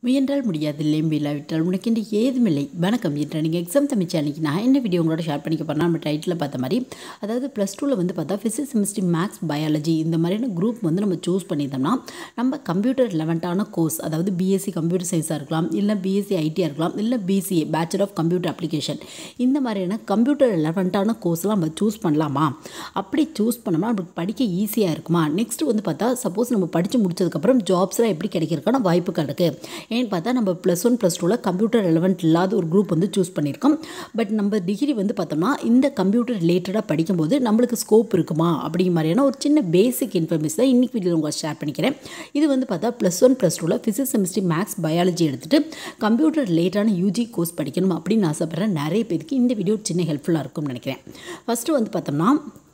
முயன்றால் முடியாதில்லை இல்லாவிட்டால் உனக்கென்று ஏதுமில்லை வணக்கம் என்ற நீங்கள் எக்ஸாம் தமிச்சு அன்றைக்கி நான் என்ன வீடியோ உங்களோட ஷேர் பண்ணிக்க போகிறேன் நம்ம டைட்டில் பார்த்த மாதிரி அதாவது ப்ளஸ் டூவில் வந்து பார்த்தா ஃபிசிக்ஸ் கெமிஸ்ட்ரி மேக்ஸ் பயாலஜி இந்த மாதிரியான குரூப் வந்து நம்ம சூஸ் பண்ணியிருந்தோம்னா நம்ம கம்ப்யூட்டர் லெவன்ட்டான கோர்ஸ் அதாவது பிஎஸ்சி கம்ப்யூட்டர் சயின்ஸாக இருக்கலாம் இல்லை பிஎஸ்சி ஐடியாக இருக்கலாம் இல்லை BCA bachelor of computer application இந்த மாதிரியான கம்ப்யூட்டர் லெவன்ட்டான கோர்ஸ்லாம் நம்ம சூஸ் பண்ணலாமா அப்படி சூஸ் பண்ணோம்னா நம்மளுக்கு படிக்க ஈஸியாக இருக்குமா நெக்ஸ்ட் வந்து பார்த்தா சப்போஸ் நம்ம படித்து முடிச்சதுக்கப்புறம் ஜாப்ஸ்லாம் எப்படி கிடைக்கிறதுக்கான வாய்ப்புகள் இருக்குது ஏன்னு பார்த்தா நம்ம ப்ளஸ் ஒன் ப்ளஸ் டூவில் கம்ப்யூட்டர் ரெலவெண்ட் இல்லாத ஒரு குரூப் வந்து சூஸ் பண்ணியிருக்கோம் பட் நம்ம டிகிரி வந்து பார்த்தோம்னா இந்த கம்ப்யூட்டர் ரிலேட்டடாக படிக்கும்போது நம்மளுக்கு ஸ்கோப் இருக்குமா அப்படிங்கிற மாதிரியான ஒரு சின்ன பேசிக் இன்ஃபர்மேஷன் தான் இன்றைக்கி வீடியோ உங்களுக்கு ஷேர் பண்ணிக்கிறேன் இது வந்து பார்த்தா ப்ளஸ் ஒன் ப்ளஸ் டூவில் ஃபிசிக்ஸ் கெமிஸ்ட்ரி மேக்ஸ் பயாலஜி எடுத்துகிட்டு கம்ப்யூட்டர் ரிலேட்டான யூஜி கோர்ஸ் படிக்கணும் அப்படின்னு ஆசைப்பட்றேன் நிறைய பேருக்கு இந்த வீடியோ சின்ன ஹெல்ப்ஃபுல்லாக இருக்கும்னு நினைக்கிறேன் ஃபஸ்ட்டு வந்து பார்த்தோம்னா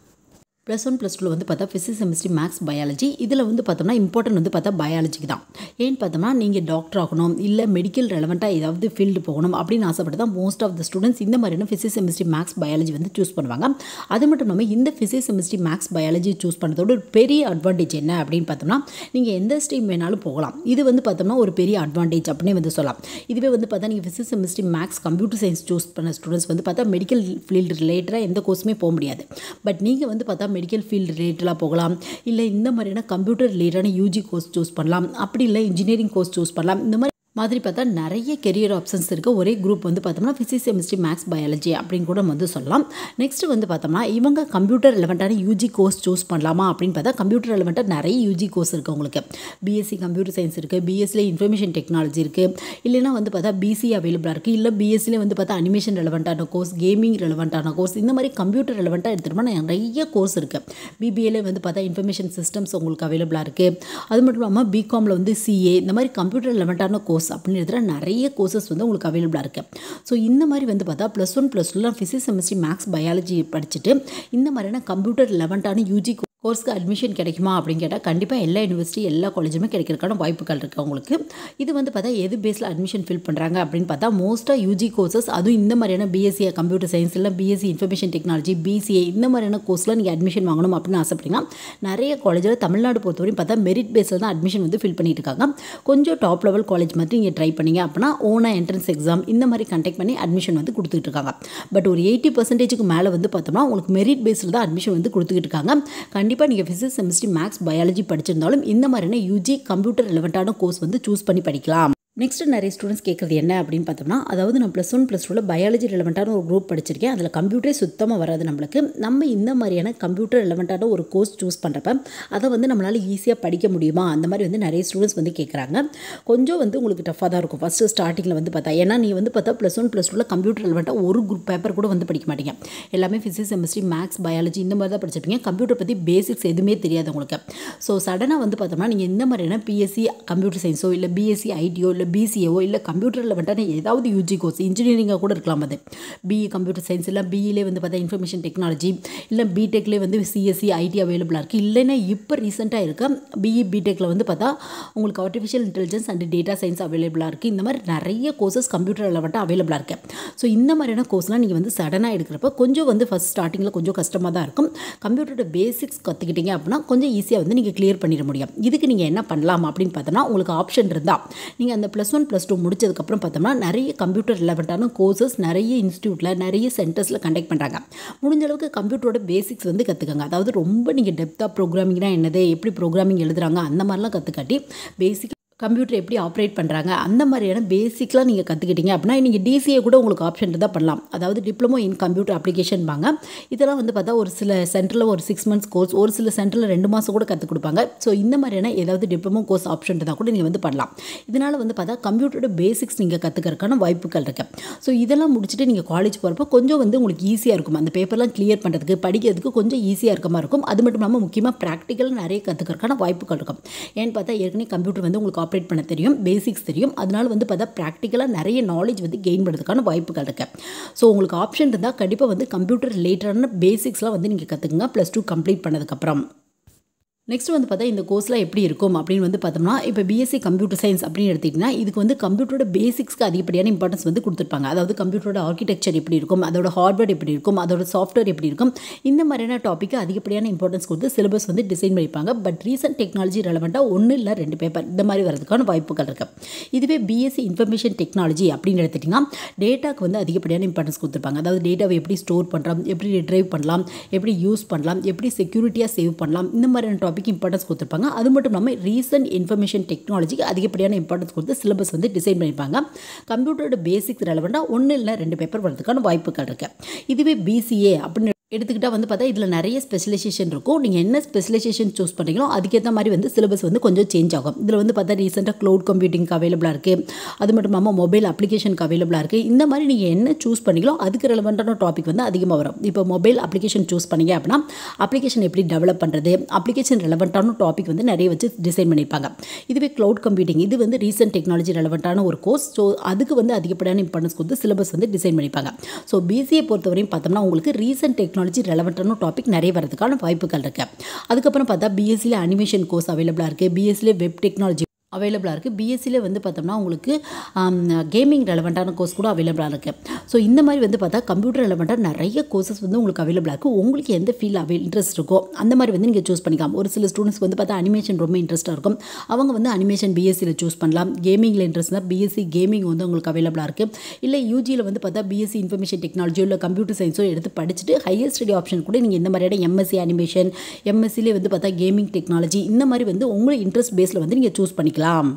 ப்ளஸ் ஒன் ப்ளஸ் டூவில் வந்து பார்த்தா ஃபிசிக்ஸ் கெமிஸ்ட்ரி மேக்ஸ் பயாலஜி இதில் வந்து பார்த்தோம்னா இம்பார்ட்டன்ட் வந்து பார்த்தா பயாலஜிக்கு தான் ஏன்னு பார்த்தோம்னா நீங்கள் டாக்டர் ஆகணும் இல்லை மெடிக்கல் ரெலவெண்ட்டாக ஏதாவது ஃபீல்டு போகணும் அப்படின்னு ஆசைப்பட்டு தான் மோஸ்ட் ஆஃப் த ஸ்டூடெண்ட்ஸ் இந்த மாதிரியான ஃபிசிக்ஸ் கெமிஸ்ட்ரி மேக்ஸ் பயாலஜி வந்து சூஸ் பண்ணுவாங்க அது மட்டும் இல்லாமல் இந்த physics chemistry maths biology choose பண்ணுறதோட ஒரு பெரிய அட்வான்டேஜ் என்ன அப்படின்னு பார்த்தோம்னா நீங்கள் எந்த ஸ்ட்ரீம் வேணாலும் போகலாம் இது வந்து பார்த்தோம்னா ஒரு பெரிய அட்வான்டேஜ் அப்படின்னு வந்து சொல்லலாம் இதுவே வந்து பார்த்தா நீங்கள் physics chemistry maths computer science choose பண்ண ஸ்டூடெண்ட்ஸ் வந்து பார்த்தா மெடிக்கல் ஃபீல்டு ரிலேட்டடாக எந்த கோர்ஸுமே போக முடியாது பட் நீங்கள் வந்து பார்த்தா மெடிக்கல் ஃபீல்டு ரிலேட்டடாக போகலாம் இல்லை இந்த மாதிரியான கம்ப்யூட்டர் ரிலேட்டடான யூஜி கோர்ஸ் சூஸ் பண்ணலாம் அப்படி இல்லை இன்ஜினியரிங் கோர்ஸ் சூஸ் பண்ணலாம் இந்த மாதிரி மாதிரி பார்த்தா நிறைய கெரியர் ஆப்ஷன்ஸ் இருக்க ஒரே குரூப் வந்து பார்த்தோம்னா ஃபிசிக்ஸ் கெமிஸ்ட்ரி மேக்ஸ் பயாலஜி அப்படின்னு கூட நம்ம வந்து சொல்லலாம் நெக்ஸ்ட் வந்து பார்த்தோம்னா இவங்க கம்ப்யூட்டர் ரெலவெண்ட்டான யூஜி கோர்ஸ் சூஸ் பண்ணலாமா அப்படின்னு பார்த்தா கம்ப்யூட்டர் ரெலவெண்ட்டாக நிறைய யூஜி கோர்ஸ் இருக்குது உங்களுக்கு பிஎஸ்சி கம்ப்யூட்டர் சயின்ஸ் இருக்குது பிஎஸ்சியில் இன்ஃபர்மேஷன் டெக்னாலஜி இருக்குது இல்லைனா வந்து பார்த்தா பிசி அவைலபிளாக இருக்குது இல்லை பிஎஸ்சியில் வந்து பார்த்தா அனிமேஷன் ரெலவெண்ட்டான கோர்ஸ் கேமிங் ரெலவெண்ட்டான கோர்ஸ் இந்த மாதிரி கம்ப்யூட்டர் ரெலவெண்ட்டாக எடுத்துகிட்டோம்னா நிறைய கோர்ஸ் இருக்குது பிபிஏல வந்து பார்த்தா இன்ஃபர்மேஷன் சிஸ்டம்ஸ் உங்களுக்கு அவைலபிளாக இருக்குது அது மட்டும் இல்லாமல் பிகாமில் வந்து சிஏ இந்த மாதிரி கம்ப்யூட்டர் ரெலவெண்ட்டான கோர்ஸ் அப்படின்னு எடுத்துகிற நிறைய கோர்சஸ் வந்து உங்களுக்கு அவைலபிளாக இருக்குது ஸோ இந்த மாதிரி வந்து பார்த்தா ப்ளஸ் ஒன் ப்ளஸ் டூலாம் ஃபிசிக்ஸ் கெமிஸ்ட்ரி மேக்ஸ் பயாலஜி படிச்சுட்டு இந்த மாதிரியான கம்ப்யூட்டர் லெவன்ட்டான யூஜி கோர்ஸ்க்கு அட்மிஷன் கிடைக்குமா அப்படின்னு கேட்டால் கண்டிப்பாக எல்லா யூனிவர்சிட்டி எல்லா காலேஜுமே கிடைக்கிறதுக்கான வாய்ப்புகள் இருக்குது அவங்களுக்கு இது வந்து பார்த்தா எது பேஸில் அட்மிஷன் ஃபில் பண்ணுறாங்க அப்படின்னு பார்த்தா மோஸ்ட்டாக யூஜி கோர்சஸ் அதுவும் இந்த மாதிரியான பிஎஸ்சி கம்ப்யூட்டர் சயின்ஸ் இல்லை பிஎஸ்சி இன்ஃபர்மேஷன் டெக்னாலஜி பிசிஏ இந்த மாதிரியான கோர்ஸில் நீங்கள் அட்மிஷன் வாங்கணும் அப்படின்னு ஆசைப்பட்டீங்கன்னா நிறைய காலேஜில் தமிழ்நாடு பொறுத்தவரையும் பார்த்தா மெரிட் பேஸில் தான் அட்மிஷன் வந்து ஃபில் பண்ணிட்டு இருக்காங்க கொஞ்சம் டாப் லெவல் காலேஜ் மாதிரி நீங்கள் ட்ரை பண்ணீங்க அப்படின்னா ஓனாக என்ட்ரன்ஸ் எக்ஸாம் இந்த மாதிரி கண்டக்ட் பண்ணி அட்மிஷன் வந்து கொடுத்துட்டு இருக்காங்க பட் ஒரு எயிட்டி பர்சன்டேஜுக்கு மேலே வந்து பார்த்தோம்னா உங்களுக்கு மெரிட் பேஸில் தான் அட்மிஷன் வந்து கொடுத்துக்கிட்டு இருக்காங்க கண்டிப்பாக நீங்கள் ஃபிசிக்ஸ் கெமிஸ்ட்ரி மேக்ஸ் பயாலஜி படிச்சிருந்தாலும் இந்த மாதிரியான யூஜி கம்ப்யூட்டர் ரிலவெண்ட்டான கோர்ஸ் வந்து சூஸ் பண்ணி படிக்கலாம் நெக்ஸ்ட் நிறைய ஸ்டூடெண்ட்ஸ் கேட்குறது என்ன அப்படின்னு பார்த்தோம்னா அதாவது நான் ப்ளஸ் ஒன் ப்ளஸ் டூவில் பயாலஜி ரிலவெண்ட்டான ஒரு குரூப் படிச்சிருக்கேன் அதில் கம்ப்யூட்டரே சுத்தமாக வராது நம்மளுக்கு நம்ம இந்த மாதிரியான கம்ப்யூட்டர் ரிலவெண்ட்டான ஒரு கோர்ஸ் சூஸ் பண்ணுறப்ப அதை வந்து நம்மளால் ஈஸியாக படிக்க முடியுமா அந்த மாதிரி வந்து நிறைய ஸ்டூடெண்ட்ஸ் வந்து கேட்குறாங்க கொஞ்சம் வந்து உங்களுக்கு டஃப்பாக தான் இருக்கும் ஃபஸ்ட்டு ஸ்டார்டிங்கில் வந்து பார்த்தா ஏன்னா நீ வந்து பார்த்தா ப்ளஸ் ஒன் ப்ளஸ் டூவில் கம்ப்யூட்டர் ரிலவெண்ட்டாக ஒரு குரூப் பேப்பர் கூட வந்து படிக்க மாட்டீங்க எல்லாமே ஃபிசிக்ஸ் கெமிஸ்ட்ரி மேக்ஸ் பயாலஜி இந்த மாதிரி தான் படிச்சிருப்பீங்க கம்ப்யூட்டர் பற்றி பேசிக்ஸ் எதுவுமே தெரியாது உங்களுக்கு ஸோ சடனாக வந்து பார்த்தோம்னா நீங்கள் இந்த மாதிரியான பிஎஸ்சி கம்ப்யூட்டர் சயின்ஸோ இல்லை பிஎஸ்சி ஐடியோ இல்லை பிசிஏவோ இல்லை கம்ப்யூட்டரில் வந்துட்டு ஏதாவது யூஜி கோர்ஸ் இன்ஜினியரிங்காக கூட இருக்கலாம் அது பிஇ கம்ப்யூட்டர் சயின்ஸ் இல்லை பிஇலே வந்து பார்த்தா இன்ஃபர்மேஷன் டெக்னாலஜி இல்லை பிடெக்லேயே வந்து சிஎஸ்சி ஐடி அவைலபிளாக இருக்குது இல்லைன்னா இப்போ ரீசெண்டாக இருக்க பிஇ பிடெக்கில் வந்து பார்த்தா உங்களுக்கு artificial intelligence and data science அவைலபிளாக இருக்குது இந்த மாதிரி நிறைய கோர்சஸ் கம்ப்யூட்டர் ரெலவெண்ட்டாக அவைலபிளாக இருக்குது ஸோ இந்த மாதிரியான கோர்ஸ்லாம் நீங்கள் வந்து சடனாக எடுக்கிறப்ப கொஞ்சம் வந்து ஃபஸ்ட் ஸ்டார்டிங்கில் கொஞ்சம் கஷ்டமாக தான் இருக்கும் கம்ப்யூட்டரோட பேசிக்ஸ் கற்றுக்கிட்டீங்க அப்படின்னா கொஞ்சம் ஈஸியாக வந்து நீங்கள் கிளியர் பண்ணிட முடியும் இதுக்கு நீங்கள் என்ன பண்ணலாம் அப்படின்னு பார்த்தோம்னா உங்களுக்கு ஆப்ஷன் இருந்தால் நீங்கள் அந்த ப்ளஸ் ஒன் ப்ளஸ் டூ முடிச்சதுக்கப்புறம் பார்த்தோம்னா நிறைய கம்ப்யூட்டர் ரிலவெண்ட்டான கோர்சஸ் நிறைய இன்ஸ்டியூட்டில் நிறைய சென்டர்ஸில் கண்டக்ட் பண்ணுறாங்க முடிஞ்ச அளவுக்கு கம்ப்யூட்டரோட பேசிக்ஸ் வந்து கற்றுக்கங்க அதாவது ரொம்ப நீங்கள் டெப்த்தாக ப்ரோக்ராமிங்னா என்னது எப்படி ப்ரோக்ராமிங் எழுதுறாங்க அந்த மாதிரிலாம் கற்றுக்காட்டி பேசிக் கம்ப்யூட்டர் எப்படி ஆப்ரேட் பண்ணுறாங்க அந்த மாதிரியான பேசிக்லாம் நீங்கள் கற்றுக்கிட்டீங்க அப்படின்னா நீங்கள் டிசிஏ கூட உங்களுக்கு ஆப்ஷன் தான் பண்ணலாம் அதாவது டிப்ளமோ இன் கம்ப்யூட்டர் அப்ளிகேஷன் வாங்க இதெல்லாம் வந்து பார்த்தா ஒரு சில சென்டரில் ஒரு சிக்ஸ் மந்த்ஸ் கோர்ஸ் ஒரு சில சென்டரில் ரெண்டு மாதம் கூட கற்றுக் கொடுப்பாங்க ஸோ இந்த மாதிரியான ஏதாவது டிப்ளமோ கோர்ஸ் ஆப்ஷன் தான் கூட நீங்கள் வந்து பண்ணலாம் இதனால் வந்து பார்த்தா கம்ப்யூட்டரோட பேசிக்ஸ் நீங்கள் கற்றுக்கிறதுக்கான வாய்ப்புகள் இருக்குது ஸோ இதெல்லாம் முடிச்சுட்டு நீங்கள் காலேஜ் போகிறப்போ கொஞ்சம் வந்து உங்களுக்கு ஈஸியாக இருக்கும் அந்த பேப்பர்லாம் கிளியர் பண்ணுறதுக்கு படிக்கிறதுக்கு கொஞ்சம் ஈஸியாக இருக்க மாதிரி இருக்கும் அது மட்டும் இல்லாமல் முக்கியமாக ப்ராக்டிக்கல் நிறைய கற்றுக்கிறதுக்கான வாய்ப்புகள் இருக்கும் ஏன்னு பார்த்தா ஏற்கனவே கம்ப்யூட்டர் வந்து உங்களுக்கு ஆப்ரேட் பண்ண தெரியும் பேசிக்ஸ் தெரியும் அதனால வந்து பார்த்தா ப்ராக்டிக்கலாக நிறைய நாலேஜ் வந்து கெயின் பண்ணுறதுக்கான வாய்ப்புகள் இருக்குது ஸோ உங்களுக்கு ஆப்ஷன் இருந்தால் கண்டிப்பாக வந்து கம்ப்யூட்டர் ரிலேட்டடான பேசிக்ஸ்லாம் வந்து நீங்கள் கற்றுக்குங்க ப்ளஸ் டூ கம்ப்ளீட் பண்ணதுக்கப்புறம் நெக்ஸ்ட் வந்து பார்த்தா இந்த கோர்ஸ்லாம் எப்படி இருக்கும் அப்படின்னு வந்து பார்த்தோம்னா இப்போ பிஎஸ்சி கம்ப்யூட்டர் சயின்ஸ் அப்படின்னு எடுத்திங்கன்னா இதுக்கு வந்து கம்ப்யூட்டரோட பேசிக்ஸ்க்கு அதிகப்படியான இம்பார்ட்டன்ஸ் வந்து கொடுத்துருப்பாங்க அதாவது கம்ப்யூட்டரோட ஆர்கிடெக்சர் எப்படி இருக்கும் அதோட ஹார்ட்வேர் எப்படி இருக்கும் அதோட சாஃப்ட்வேர் எப்படி இருக்கும் இந்த மாதிரியான டாப்பிக்கு அதிகப்படியான இம்பார்ட்டன்ஸ் கொடுத்து சிலபஸ் வந்து டிசைன் பண்ணிப்பாங்க பட் ரீசன்ட் டெக்னாலஜி ரெலவெண்ட்டாக ஒன்று இல்லை ரெண்டு பேப்பர் இந்த மாதிரி வரதுக்கான வாய்ப்புகள் இருக்குது இதுவே பிஎஸ்சி இன்ஃபர்மேஷன் டெக்னாலஜி அப்படின்னு எடுத்துட்டிங்கன்னா டேட்டாக்கு வந்து அதிகப்படியான இம்பார்ட்டன்ஸ் கொடுத்துருப்பாங்க அதாவது டேட்டாவை எப்படி ஸ்டோர் பண்ணுறோம் எப்படி ரிட்ரைவ் பண்ணலாம் எப்படி யூஸ் பண்ணலாம் எப்படி செக்யூரிட்டியாக சேவ் பண்ணலாம் இந்த மாதிரியான டாபிக் இம்பார்ட்டன்ஸ் கொடுத்துருப்பாங்க அது மட்டும் இல்லாமல் ரீசன்ட் இன்ஃபர்மேஷன் டெக்னாலஜிக்கு அதிகப்படியான இம்பார்ட்டன்ஸ் கொடுத்து சிலபஸ் வந்து டிசைன் பண்ணியிருப்பாங்க கம்ப்யூட்டரோட பேசிக்ஸ் ரெலவெண்ட்டாக ஒன்று இல்லை ரெண்டு பேப்பர் வரதுக்கான வாய்ப்புகள் இருக்குது இதுவே பிசிஏ அப்படின்னு எடுத்துக்கிட்டால் வந்து பார்த்தா இதில் நிறைய ஸ்பெஷலைசேஷன் இருக்கும் நீங்கள் என்ன ஸ்பெஷலைசேஷன் சூஸ் பண்ணுறீங்களோ அதுக்கேற்ற மாதிரி வந்து சிலபஸ் வந்து கொஞ்சம் சேஞ்ச் ஆகும் இதில் வந்து பார்த்தா ரீசெண்டாக க்ளவுட் கம்ப்யூட்டிங்க்கு அவைலபிளாக இருக்குது அது மட்டும் இல்லாமல் மொபைல் அப்ளிகேஷனுக்கு அவைலபிளாக இருக்குது இந்த மாதிரி நீங்கள் என்ன சூஸ் பண்ணீங்களோ அதுக்கு ரெலவெண்ட்டான டாபிக் வந்து அதிகமாக வரும் இப்போ மொபைல் அப்ளிகேஷன் சூஸ் பண்ணீங்க அப்படின்னா அப்ளிகேஷன் எப்படி டெவலப் பண்ணுறது அப்ளிகேஷன் ரெலவெண்ட்டான டாபிக் வந்து நிறைய வச்சு டிசைன் பண்ணியிருப்பாங்க இதுவே க்ளவுட் கம்ப்யூட்டிங் இது வந்து ரீசெண்ட் டெக்னாலஜி ரெலவெண்ட்டான ஒரு கோர்ஸ் ஸோ அதுக்கு வந்து அதிகப்படியான இம்பார்ட்டன்ஸ் கொடுத்து சிலபஸ் வந்து டிசைன் பண்ணிப்பாங்க ஸோ பிசிஏ பொறுத்தவரையும் பார்த்தோம்னா உங்களுக்கு ரீசெண்ட் டெக்னாலஜி ரெலவெண்ட்டான டாபிக் நிறைய வரதுக்கான வாய்ப்புகள் இருக்குது அதுக்கப்புறம் பார்த்தா பிஎஸ்சியில் அனிமேஷன் கோர்ஸ் அவைலபிளாக இருக்குது பிஎஸ்சியில் வெப் டெக்னாலஜி அவைலபிளாக இருக்குது பிஎஸ்சியில் வந்து பார்த்தோம்னா உங்களுக்கு கேமிங் ரெலவெண்ட்டான கோர்ஸ் கூட அவைலபிளாக இருக்குது ஸோ இந்த மாதிரி வந்து பார்த்தா கம்ப்யூட்டர் ரெலவெண்ட்டாக நிறைய கோர்சஸ் வந்து உங்களுக்கு அவைலபிளாக இருக்குது உங்களுக்கு எந்த ஃபீல்ட் அவை இன்ட்ரெஸ்ட் இருக்கோ அந்த மாதிரி வந்து நீங்கள் சூஸ் பண்ணிக்கலாம் ஒரு சில ஸ்டூடெண்ட்ஸ்க்கு வந்து பார்த்தா அனிமேஷன் ரொம்ப இன்ட்ரெஸ்ட்டாக இருக்கும் அவங்க வந்து அனிமேஷன் பிஎஸ்சியில் சூஸ் பண்ணலாம் கேமிங்கில் இன்ட்ரெஸ்ட் தான் பிஎஸ்சி கேமிங் வந்து உங்களுக்கு அவைலபிளாக இருக்குது இல்லை யூஜியில் வந்து பார்த்தா பிஎஸ்சி இன்ஃபர்மேஷன் டெக்னாலஜியோ இல்லை கம்ப்யூட்டர் சயின்ஸோ எடுத்து படிச்சுட்டு ஹையர் ஸ்டடி ஆப்ஷன் கூட நீங்கள் இந்த மாதிரியான எம்எஸ்சி அனிமேஷன் எம்எஸ்சிலே வந்து பார்த்தா கேமிங் டெக்னாலஜி இந்த மாதிரி வந்து உங்களோட இன்ட்ரெஸ்ட் பேஸில் வந்து நீங்கள் சூஸ் பண்ணிக்கலாம்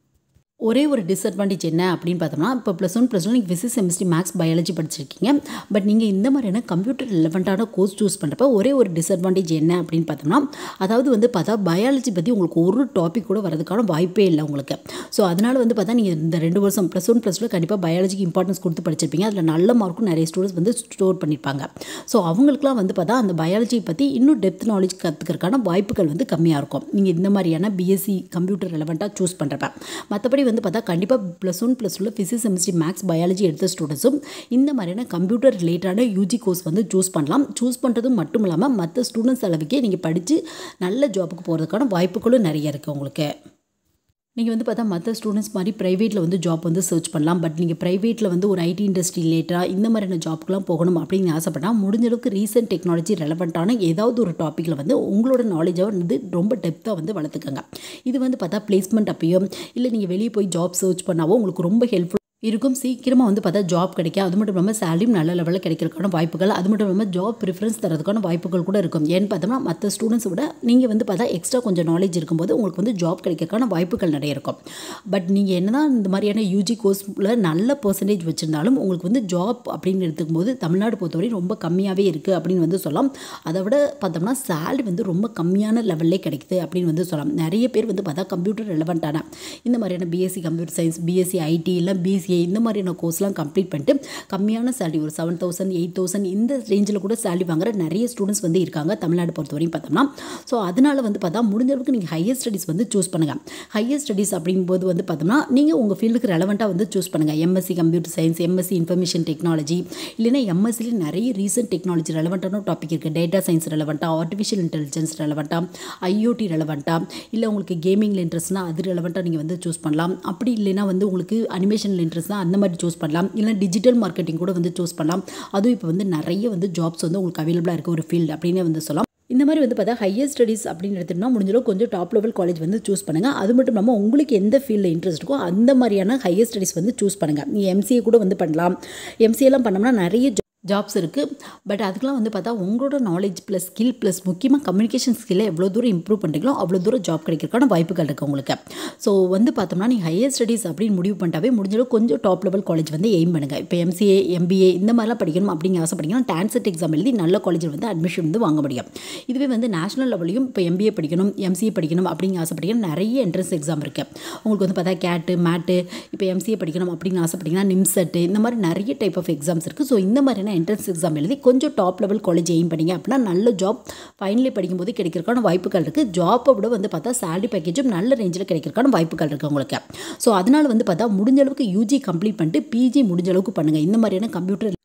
ஒரே ஒரு டிஸ்அட்வான்டேஜ் என்ன அப்படின்னு பார்த்தோம்னா இப்போ ப்ளஸ் ஒன் ப்ளஸ் ஒன் நீங்கள் ஃபிசிக்ஸ் கெமிஸ்ட்ரி மேக்ஸ் பயாலஜி படிச்சிருக்கீங்க பட் நீங்கள் இந்த மாதிரியான கம்ப்யூட்டர் ரிலவெண்ட்டான கோர்ஸ் சூஸ் பண்ணுறப்ப ஒரே ஒரு டிஸ்அட்வான்டேஜ் என்ன அப்படின்னு பார்த்தோம்னா அதாவது வந்து பார்த்தா பயாலஜி பற்றி உங்களுக்கு ஒரு டாபிக் கூட வரதுக்கான வாய்ப்பே இல்லை உங்களுக்கு ஸோ அதனால் வந்து பார்த்தா நீங்கள் இந்த ரெண்டு வருஷம் ப்ளஸ் ஒன் ப்ளஸ் டூ கண்டிப்பாக பயாலஜிக்கு இம்பார்ட்டன்ஸ் கொடுத்து படிச்சிருப்பீங்க அதில் நல்ல மார்க்கும் நிறைய ஸ்டூடெண்ட்ஸ் வந்து ஸ்டோர் பண்ணியிருப்பாங்க ஸோ அவங்களுக்குலாம் வந்து பார்த்தா அந்த பயாலஜி பற்றி இன்னும் டெப்த் நாலேஜ் கற்றுக்கிறதுக்கான வாய்ப்புகள் வந்து கம்மியாக இருக்கும் நீங்கள் இந்த மாதிரியான பிஎஸ்சி கம்ப்யூட்டர் ரெலவெண்ட்டாக சூஸ் பண்ணுறப்ப மற்றபடி வந்து பார்த்தா கண்டிப்பாக ப்ளஸ் ஒன் ப்ளஸ் டூவில் ஃபிசிக்ஸ் கெமிஸ்ட்ரி மேக்ஸ் பயாலஜி எடுத்த ஸ்டூடெண்ட்ஸும் இந்த மாதிரியான கம்ப்யூட்டர் ரிலேட்டடான யூஜி கோர்ஸ் வந்து சூஸ் பண்ணலாம் சூஸ் பண்ணுறதும் மட்டும் இல்லாமல் மற்ற ஸ்டூடெண்ட்ஸ் அளவுக்கே நீங்கள் படித்து நல்ல ஜாபுக்கு போகிறதுக்கான வாய்ப்புகளும் நிறைய இருக்குது உங்களுக்கு நீங்கள் வந்து பார்த்தா மற்ற ஸ்டூடெண்ட்ஸ் மாதிரி ப்ரைவேட்டில் வந்து ஜாப் வந்து சர்ச் பண்ணலாம் பட் நீங்கள் ப்ரைவேட்டில் வந்து ஒரு ஐடி இண்டஸ்ட்ரி ரிலேட்டடாக இந்த மாதிரியான ஜாப்க்குலாம் போகணும் அப்படின்னு ஆசைப்பட்டால் முடிஞ்ச அளவுக்கு ரீசெண்ட் டெக்னாலஜி ரெலவெண்ட்டான ஏதாவது ஒரு டாப்பிக்கில் வந்து உங்களோட நாலேஜை வந்து ரொம்ப டெப்த்தாக வந்து வளர்த்துக்கங்க இது வந்து பார்த்தா பிளேஸ்மெண்ட் அப்பயோ இல்லை நீங்கள் வெளியே போய் ஜாப் சர்ச் பண்ணாவோ உங்களுக்கு ரொம்ப ஹெல்ப்ஃபுல் இருக்கும் சீக்கிரமாக வந்து பார்த்தா ஜாப் கிடைக்கும் அது மட்டும் இல்லாமல் சேலரியும் நல்ல லெவலில் கிடைக்கிறதுக்கான வாய்ப்புகள் அது மட்டும் இல்லாமல் ஜாப் ப்ரிஃபரன்ஸ் தரதுக்கான வாய்ப்புகள் கூட இருக்கும் ஏன்னு பார்த்தோம்னா மற்ற ஸ்டூடெண்ட்ஸை விட நீங்கள் வந்து பார்த்தா எக்ஸ்ட்ரா கொஞ்சம் நாலேஜ் இருக்கும்போது உங்களுக்கு வந்து ஜாப் கிடைக்கிறதுக்கான வாய்ப்புகள் நிறைய இருக்கும் பட் நீங்கள் என்ன தான் இந்த மாதிரியான யூஜி கோர்ஸில் நல்ல பர்சன்டேஜ் வச்சுருந்தாலும் உங்களுக்கு வந்து ஜாப் அப்படின்னு எடுத்துக்கும் போது தமிழ்நாடு பொறுத்தவரை ரொம்ப கம்மியாகவே இருக்குது அப்படின்னு வந்து சொல்லலாம் அதை விட பார்த்தோம்னா சேலரி வந்து ரொம்ப கம்மியான லெவல்லே கிடைக்குது அப்படின்னு வந்து சொல்லலாம் நிறைய பேர் வந்து பார்த்தா கம்ப்யூட்டர் ரெலவெண்ட்டான இந்த மாதிரியான BSc computer science BSc IT இல்லை பிசிஏ இந்த மாதிரியான கோர்ஸ்லாம் கம்ப்ளீட் பண்ணிட்டு கம்மியான சேலரி ஒரு செவன் தௌசண்ட் எயிட் தௌசண்ட் இந்த ரேஞ்சில் கூட சேலரி வாங்குற நிறைய ஸ்டூடெண்ட்ஸ் வந்து இருக்காங்க தமிழ்நாடு பொறுத்தவரையும் பார்த்தோம்னா ஸோ அதனால் வந்து பார்த்தா முடிஞ்ச அளவுக்கு நீங்கள் ஹையர் ஸ்டடீஸ் வந்து சூஸ் பண்ணுங்கள் ஹையர் ஸ்டடீஸ் அப்படிங்கும்போது வந்து பார்த்தோம்னா நீங்கள் உங்கள் ஃபீல்டுக்கு ரெலவெண்ட்டாக வந்து சூஸ் பண்ணுங்கள் MSc computer science MSc information technology இல்லைன்னா எம்எஸ்சியில் நிறைய ரீசெண்ட் டெக்னாலஜி ரெலவெண்ட்டான டாபிக் இருக்குது டேட்டா சயின்ஸ் ரெலவெண்ட்டாக ஆர்டிஃபிஷியல் இன்டெலிஜென்ஸ் ரெலவெண்ட்டாக ஐஓடி ரெலவெண்ட்டாக இல்லை உங்களுக்கு கேமிங்கில் இன்ட்ரெஸ்ட்னா அது ரெலவெண்ட்டாக நீங்கள் வந்து சூஸ் பண்ணலாம் அப்படி இல்லைன்னா வந்து உங்களுக்கு அனிமேஷனில் இன்ட்ரெஸ்ட் தான் அந்த மாதிரி சூஸ் பண்ணலாம் இல்லை டிஜிட்டல் மார்க்கெட்டிங் கூட வந்து சூஸ் பண்ணலாம் அதுவும் இப்போ வந்து நிறைய வந்து ஜாப்ஸ் வந்து உங்களுக்கு அவைலபிளாக இருக்க ஒரு ஃபீல்டு அப்படின்னு வந்து சொல்லலாம் இந்த மாதிரி வந்து பார்த்தா ஹையர் ஸ்டடீஸ் அப்படின்னு எடுத்துட்டோம்னா முடிஞ்சளவு கொஞ்சம் டாப் லெவல் காலேஜ் வந்து சூஸ் பண்ணுங்கள் அது மட்டும் இல்லாமல் உங்களுக்கு எந்த ஃபீல்டில் இன்ட்ரெஸ்ட் இருக்கோ அந்த மாதிரியான ஹையர் ஸ்டடீஸ் வந்து சூஸ் பண்ணுங்கள் நீங்கள் எம்சிஏ கூட வந்து பண்ணலாம் எம்சிஏலாம் பண்ணோம்னா நிறைய ஜாப்ஸ் இருக்குது பட் அதுக்கெலாம் வந்து பார்த்தா உங்களோட நாலேஜ் ப்ளஸ் ஸ்கில் ப்ளஸ் முக்கியமாக கம்யூனிகேஷன் ஸ்கில்லை எவ்வளோ தூரம் இம்ப்ரூவ் பண்ணுறீங்களோ அவ்வளோ தூரம் ஜாப் கிடைக்கிறதுக்கான வாய்ப்புகள் இருக்குது உங்களுக்கு ஸோ வந்து பார்த்தோம்னா நீங்கள் ஹையர் ஸ்டடீஸ் அப்படின்னு முடிவு பண்ணிட்டாவே முடிஞ்சளவு கொஞ்சம் டாப் லெவல் காலேஜ் வந்து எய்ம் பண்ணுங்கள் இப்போ எம்சிஏ எம்பிஏ இந்த மாதிரிலாம் படிக்கணும் அப்படிங்க ஆசைப்பட்டீங்கன்னா டான்செட் எக்ஸாம் எழுதி நல்ல காலேஜில் வந்து அட்மிஷன் வந்து வாங்க முடியும் இதுவே வந்து நேஷனல் லெவலையும் இப்போ எம்பிஏ படிக்கணும் எம்சிஏ படிக்கணும் அப்படிங்க ஆசைப்பட்டீங்கன்னா நிறைய என்ட்ரன்ஸ் எக்ஸாம் இருக்குது உங்களுக்கு வந்து பார்த்தா கேட்டு மேட்டு இப்போ எம்சிஏ படிக்கணும் அப்படின்னு ஆசைப்பட்டீங்கன்னா நிம்செட்டு இந்த மாதிரி நிறைய டைப் ஆஃப் எக்ஸாம்ஸ் இருக்குது ஸோ இந்த மாதிரியான என்ட்ரன்ஸ் எக்ஸாம் எழுதி கொஞ்சம் டாப் லெவல் காலேஜ் எய்ம் பண்ணிங்க அப்படின்னா நல்ல ஜாப் ஃபைனலி படிக்கும்போது கிடைக்கிறதுக்கான வாய்ப்புகள் இருக்குது ஜாப்பை விட வந்து பார்த்தா சேலரி பேக்கேஜும் நல்ல ரேஞ்சில் கிடைக்கிறதுக்கான வாய்ப்புகள் இருக்குது உங்களுக்கு ஸோ அதனால் வந்து பார்த்தா முடிஞ்ச அளவுக்கு யூஜி கம்ப்ளீட் பண்ணிட்டு பிஜி முடிஞ்ச அளவுக்கு பண்ணுங்கள் இந்த மாதிரியான கம்ப்யூட்டர்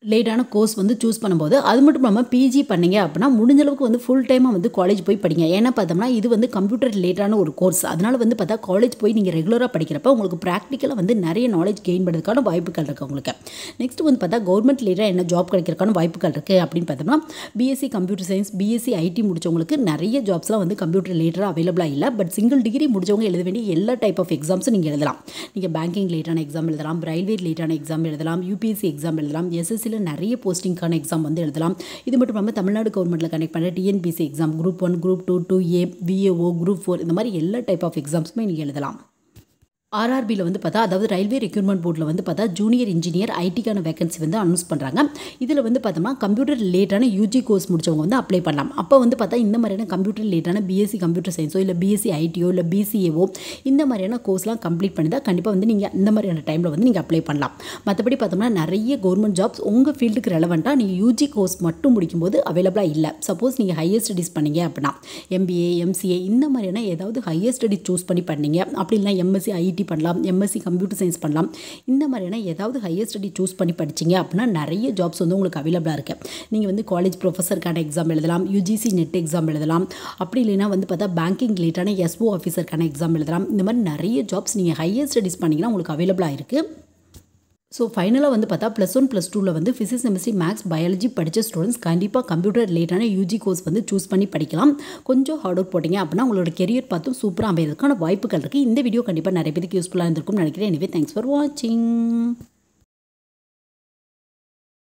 லேட்டான கோர்ஸ் வந்து சூஸ் பண்ணும்போது அது மட்டும் இல்லாமல் பிஜி பண்ணீங்க அப்படின்னா முடிஞ்ச அளவுக்கு வந்து ஃபுல் டைமாக வந்து காலேஜ் போய் படிங்க ஏன்னா பார்த்தோம்னா இது வந்து கம்ப்யூட்டர் ரிலேட்டான ஒரு கோர்ஸ் அதனால் வந்து பார்த்தா காலேஜ் போய் நீங்கள் ரெகுலராக படிக்கிறப்ப உங்களுக்கு ப்ராக்டிக்கலாக வந்து நிறைய நாலேஜ் கெயின் பண்ணுறதுக்கான வாய்ப்புகள் இருக்குது உங்களுக்கு நெக்ஸ்ட் வந்து பார்த்தா கவர்மெண்ட் ரிலேட்டாக என்ன ஜாப் கிடைக்கிறதுக்கான வாய்ப்புகள் இருக்குது அப்படின்னு பார்த்தோம்னா BSc computer science BSc IT முடிச்சவங்களுக்கு நிறைய ஜாப்ஸ்லாம் வந்து கம்ப்யூட்டர் ரிலேட்டடாக அவைலபிளாக இல்லை பட் சிங்கிள் டிகிரி முடிச்சவங்க எழுத வேண்டிய எல்லா டைப் ஆஃப் எக்ஸாம்ஸும் நீங்கள் எழுதலாம் நீங்கள் பேங்கிங் ரிலேட்டான எக்ஸாம் எழுதலாம் ரயில்வே ரிலேட்டான எக்ஸாம் எழுதலாம் யூபிஎஸ்சி எக்ஸாம் எழுதலாம் எஸ்எஸ்சியில் நிறைய போஸ்டிங்கான எக்ஸாம் வந்து எழுதலாம் இது மட்டும் இல்லாமல் தமிழ்நாடு கவர்மெண்ட்டில் கனெக்ட் பண்ணுற TNPSC exam group one group two two A VAO group four இந்த மாதிரி எல்லா டைப் ஆஃப் எக்ஸாம்ஸுமே நீங்கள் எழுதலாம் ஆர்ஆர்பியில் வந்து பார்த்தா அதாவது ரயில்வே ரெக்ரூட்மெண்ட் போர்டில் வந்து பார்த்தா ஜூனியர் இன்ஜினியர் ஐடிக்கான வேகன்சி வந்து அனௌன்ஸ் பண்ணுறாங்க இதில் வந்து பார்த்தோம்னா கம்ப்யூட்டர் ரிலேட்டான யூஜி கோர்ஸ் முடிச்சவங்க வந்து அப்ளை பண்ணலாம் அப்போ வந்து பார்த்தா இந்த மாதிரியான கம்ப்யூட்டர் ரிலேட்டான பிஎஸ்சி கம்ப்யூட்டர் சயின்ஸோ இல்லை பிஎஸ்சி ஐடியோ இல்லை பிசிஏவோ இந்த மாதிரியான கோர்ஸ்லாம் கம்ப்ளீட் பண்ணி தான் கண்டிப்பாக வந்து நீங்கள் இந்த மாதிரியான டைமில் வந்து நீங்கள் அப்ளை பண்ணலாம் மற்றபடி பார்த்தோம்னா நிறைய கவர்மெண்ட் ஜாப்ஸ் உங்கள் ஃபீல்டுக்கு ரெலவெண்ட்டாக நீங்கள் யூஜி கோர்ஸ் மட்டும் முடிக்கும்போது அவைலபிளாக இல்லை சப்போஸ் நீங்கள் ஹையர் ஸ்டடீஸ் பண்ணீங்க அப்படின்னா எம்பிஏ எம்சிஏ இந்த மாதிரியான ஏதாவது ஹையர் ஸ்டடீஸ் சூஸ் பண்ணி பண்ணீங்க அப்படி இல்லைனா எம்எஸ்சி ஐடி பண்ணலாம் எம்எஸ்சி கம்ப்யூட்டர் சயின்ஸ் பண்ணலாம் இந்த மாதிரியான ஏதாவது ஹையர் ஸ்டடி சூஸ் பண்ணி படிச்சிங்க அப்படின்னா நிறைய ஜாப்ஸ் வந்து உங்களுக்கு அவைலபிளாக இருக்குது நீங்கள் வந்து காலேஜ் ப்ரொஃபஸருக்கான எக்ஸாம் எழுதலாம் யூஜிசி நெட் எக்ஸாம் எழுதலாம் அப்படி இல்லைனா வந்து பார்த்தா பேங்கிங் ரிலேட்டான எஸ்ஓ ஆஃபீஸருக்கான எக்ஸாம் எழுதலாம் இந்த மாதிரி நிறைய ஜாப்ஸ் நீங்கள் ஹையர் ஸ்டடீஸ் பண்ணிங்கன்னா உங்களுக்கு அவைலபிளாக இருக்குது ஸோ ஃபைனலாக வந்து பார்த்தா ப்ளஸ் ஒன் ப்ளஸ் டூவில் வந்து ஃபிசிக்ஸ் கெமிஸ்ட்ரி மேக்ஸ் பயாலஜி படித்த ஸ்டூடெண்ட்ஸ் கண்டிப்பாக கம்ப்யூட்டர் ரிலேட்டான யூஜி கோர்ஸ் வந்து சூஸ் பண்ணி படிக்கலாம் கொஞ்சம் ஹார்ட் ஒர்க் போட்டிங்க அப்படின்னா உங்களோட கெரியர் பார்த்தும் சூப்பராக அமைகிறதுக்கான வாய்ப்புகள் இருக்குது இந்த வீடியோ கண்டிப்பாக நிறைய பேருக்கு யூஸ்ஃபுல்லாக இருந்திருக்கும்னு நினைக்கிறேன் எனவே தேங்க்ஸ் ஃபார் வாட்சிங்